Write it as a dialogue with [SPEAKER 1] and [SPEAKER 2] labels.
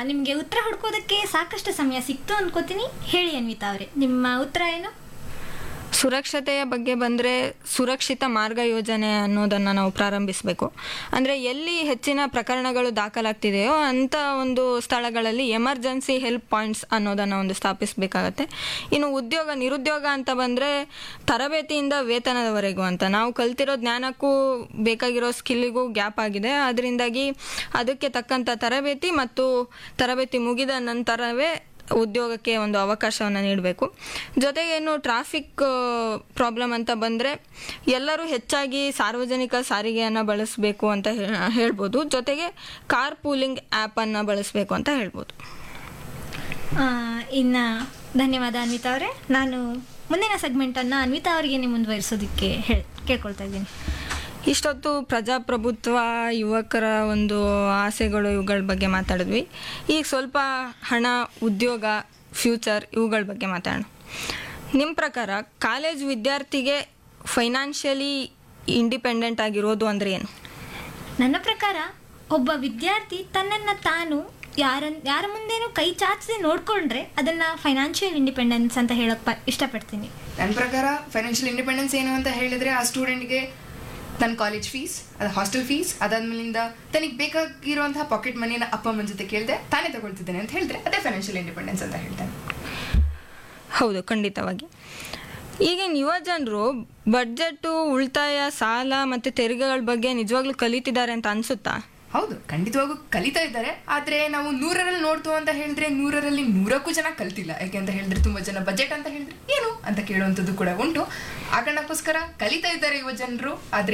[SPEAKER 1] ನಿಮಗೆ ಉತ್ತರ ಹುಡ್ಕೋದಕ್ಕೆ ಸಾಕಷ್ಟು ಸಮಯ ಸಿಕ್ತು ಅನ್ಕೋತೀನಿ ಹೇಳಿ ಅನ್ವಿತಾ ಅವರೇ ನಿಮ್ಮ ಉತ್ತರ ಏನು
[SPEAKER 2] ಸುರಕ್ಷತೆಯ ಬಗ್ಗೆ ಬಂದರೆ ಸುರಕ್ಷಿತ ಮಾರ್ಗ ಯೋಜನೆ ಅನ್ನೋದನ್ನು ನಾವು ಪ್ರಾರಂಭಿಸಬೇಕು ಅಂದರೆ ಎಲ್ಲಿ ಹೆಚ್ಚಿನ ಪ್ರಕರಣಗಳು ದಾಖಲಾಗ್ತಿದೆಯೋ ಅಂಥ ಒಂದು ಸ್ಥಳಗಳಲ್ಲಿ ಎಮರ್ಜೆನ್ಸಿ ಹೆಲ್ಪ್ ಪಾಯಿಂಟ್ಸ್ ಅನ್ನೋದನ್ನು ಒಂದು ಸ್ಥಾಪಿಸಬೇಕಾಗತ್ತೆ ಇನ್ನು ಉದ್ಯೋಗ ನಿರುದ್ಯೋಗ ಅಂತ ಬಂದರೆ ತರಬೇತಿಯಿಂದ ವೇತನದವರೆಗೂ ಅಂತ ನಾವು ಕಲ್ತಿರೋ ಜ್ಞಾನಕ್ಕೂ ಬೇಕಾಗಿರೋ ಸ್ಕಿಲ್ಲಿಗೂ ಗ್ಯಾಪ್ ಆಗಿದೆ ಅದರಿಂದಾಗಿ ಅದಕ್ಕೆ ತಕ್ಕಂಥ ತರಬೇತಿ ಮತ್ತು ತರಬೇತಿ ಮುಗಿದ ನಂತರವೇ ಉದ್ಯೋಗಕ್ಕೆ ಒಂದು ಅವಕಾಶವನ್ನು ನೀಡಬೇಕು ಜೊತೆಗೆ ಇನ್ನು ಟ್ರಾಫಿಕ್ ಪ್ರಾಬ್ಲಮ್ ಅಂತ ಬಂದರೆ ಎಲ್ಲರೂ ಹೆಚ್ಚಾಗಿ ಸಾರ್ವಜನಿಕ ಸಾರಿಗೆಯನ್ನು ಬಳಸಬೇಕು ಅಂತ ಹೇ- ಹೇಳ್ಬೋದು ಜೊತೆಗೆ ಕಾರ್ ಪೂಲಿಂಗ್ ಆ್ಯಪನ್ನು ಬಳಸಬೇಕು ಅಂತ ಹೇಳ್ಬೋದು
[SPEAKER 1] ಆ, ಇನ್ನ ಧನ್ಯವಾದ ಅನ್ವಿತಾ ಅವರೇ ನಾನು ಮುಂದಿನ ಸೆಗ್ಮೆಂಟನ್ನು ಅನ್ವಿತಾ ಅವರಿಗೆ ಮುಂದುವರಿಸೋದಕ್ಕೆ ಹೇಳಿ ಕೇಳ್ಕೊಳ್ತಾ ಇದ್ದೀನಿ
[SPEAKER 2] ಇಷ್ಟೊತ್ತು ಪ್ರಜಾಪ್ರಭುತ್ವ ಯುವಕರ ಒಂದು ಆಸೆಗಳು ಇವುಗಳ ಬಗ್ಗೆ ಮಾತಾಡಿದ್ವಿ ಈಗ ಸ್ವಲ್ಪ ಹಣ ಉದ್ಯೋಗ ಫ್ಯೂಚರ್ ಇವುಗಳ ಬಗ್ಗೆ ಮಾತಾಡೋಣ ನಿಮ್ಮ ಪ್ರಕಾರ ಕಾಲೇಜ್ ವಿದ್ಯಾರ್ಥಿಗೆ ಫೈನಾನ್ಷಿಯಲಿ ಇಂಡಿಪೆಂಡೆಂಟ್ ಆಗಿರೋದು ಅಂದರೆ ಏನು
[SPEAKER 1] ನನ್ನ ಪ್ರಕಾರ ಒಬ್ಬ ವಿದ್ಯಾರ್ಥಿ ತನ್ನನ್ನು ತಾನು ಯಾರ ಯಾರ ಮುಂದೇನೂ ಕೈ ಚಾಚದೆ ನೋಡ್ಕೊಂಡ್ರೆ ಅದನ್ನ ಫೈನಾನ್ಷಿಯಲ್ ಇಂಡಿಪೆಂಡೆನ್ಸ್ ಅಂತ ಹೇಳಕ್ ಪ- ಇಷ್ಟಪಡ್ತೀನಿ
[SPEAKER 3] ನನ್ನ ಪ್ರಕಾರ ಫೈನಾನ್ಷಿಯಲ್ ಇಂಡಿಪೆಂಡೆನ್ಸ್ ಏನು ಅಂತ ಹೇಳಿದ್ರೆ ಆ ಸ್ಟೂಡೆಂಟ್ಗೆ ತನ್ನ ಕಾಲೇಜ್ ಫೀಸ್ ಅದು ಹಾಸ್ಟೆಲ್ ಫೀಸ್ ಅದಾದ್ಮೇಲಿಂದ ತನಗೆ ಬೇಕಾಗಿರುವಂತಹ ಪಾಕೆಟ್ ಮನಿನ ಅಪ್ಪ ಅಮ್ಮನ ಜೊತೆ ಕೇಳಿದೆ ತಾನೇ ತಗೊಳ್ತಿದ್ದೇನೆ ಅಂತ ಹೇಳಿದ್ರೆ ಅದೇ ಫೈನಾನ್ಷಿಯಲ್ ಇಂಡಿಪೆಂಡೆನ್ಸ್ ಅಂತ ಹೇಳ್ತೇನೆ
[SPEAKER 2] ಹೌದು ಖಂಡಿತವಾಗಿ ಈಗಿನ ಯುವ ಜನರು ಬಡ್ಜೆಟ್ಟು ಉಳಿತಾಯ ಸಾಲ ಮತ್ತು ತೆರಿಗೆಗಳ ಬಗ್ಗೆ ನಿಜವಾಗ್ಲೂ ಕಲಿತಿದ್ದಾರೆ ಅಂತ ಅನಿಸುತ್ತಾ
[SPEAKER 3] ಹೌದು ಖಂಡಿತವಾಗೂ ಕಲಿತಾ ಇದ್ದಾರೆ ಆದ್ರೆ ನಾವು ನೂರರಲ್ಲಿ ನೋಡ್ತು ಅಂತ ಹೇಳಿದ್ರೆ ನೂರರಲ್ಲಿ ನೂರಕ್ಕೂ ಜನ ಕಲ್ತಿಲ್ಲ ಯಾಕೆ ಅಂತ ಹೇಳಿದ್ರೆ ತುಂಬಾ ಜನ ಬಜೆಟ್ ಅಂತ ಹೇಳಿದ್ರೆ ಏನು ಅಂತ ಕೇಳುವಂಥದ್ದು ಕೂಡ ಉಂಟು ಆ ಕಾರಣಕ್ಕೋಸ್ಕರ ಕಲಿತಾ ಇದ್ದಾರೆ ಯುವ ಜನರು ಆದ್ರೆ